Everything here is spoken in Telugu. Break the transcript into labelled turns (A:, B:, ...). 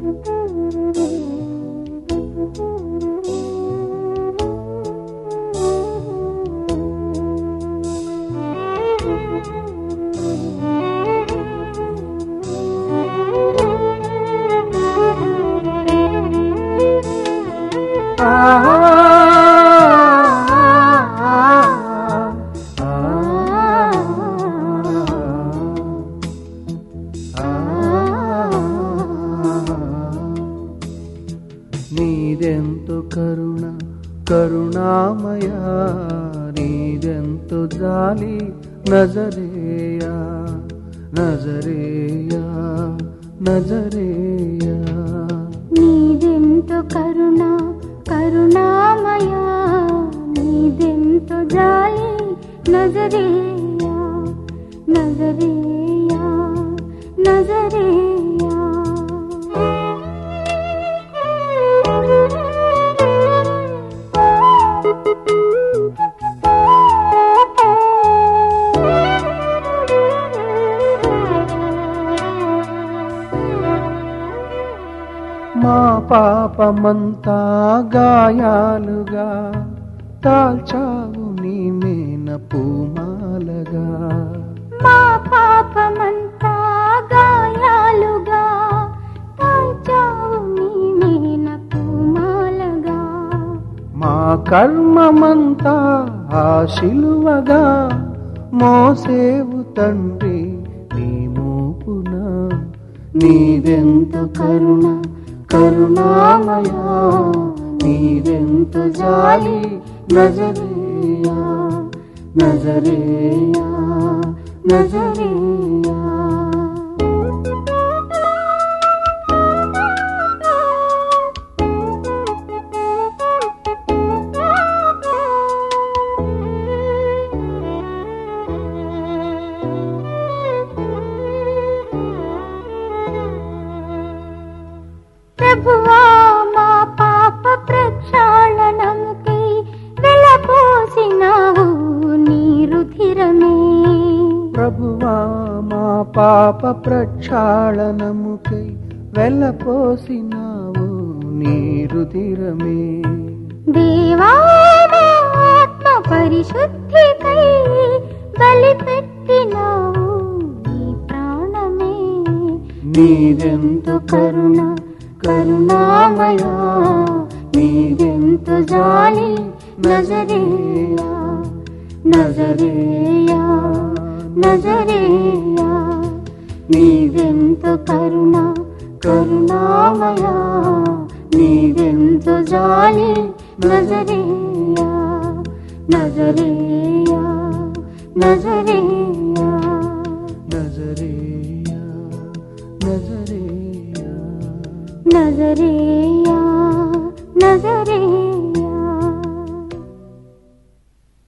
A: నీదెంతో కరుణ కరుణామయ నీదెంతో జాలి నజరేయా నజరేయా నజరేయా
B: నీదెంతో కరుణ కరుణామయ నీదెంతో జాలి నజరేయా నజరేయా నజరేయా
A: మా పాపమంతా గాయాలుగా తాల్చావు నీ మేన పూమాలగా
B: మా పాపమంతా గాయాలుగా తాచావు నీ మీన పూమాలగా
A: మా కర్మమంతా ఆ శిలువగా మోసేవు తండ్రి నీ మోపున నీదెంత కరుణ కరుణామయ నీదెంత జాలి నజరేయా నజరేయా నజరేయా
B: ప్రభువా మా పాప ప్రక్షాళనముకై వెలపోసినావు నీ రుధిరమే
A: ప్రభువా మా పాప ప్రక్షాళనముకై వెళ్ళపోసినావు నీ రుధిరమే
B: దేవా మా ఆత్మ పరిశుద్ధికై బలిపెట్టినావు నీ ప్రాణమే
A: నీదెంత కరుణ కరుణామయ నీదెంత జాలి నజరేయా నజరేయా నజరేయా నీదెంత కరుణ కరుణామయ నీదెంత జాలి నజరేయా నజరేయా నజరేయా నజరేయా నజరేయా
B: నజరేయా నజరేయా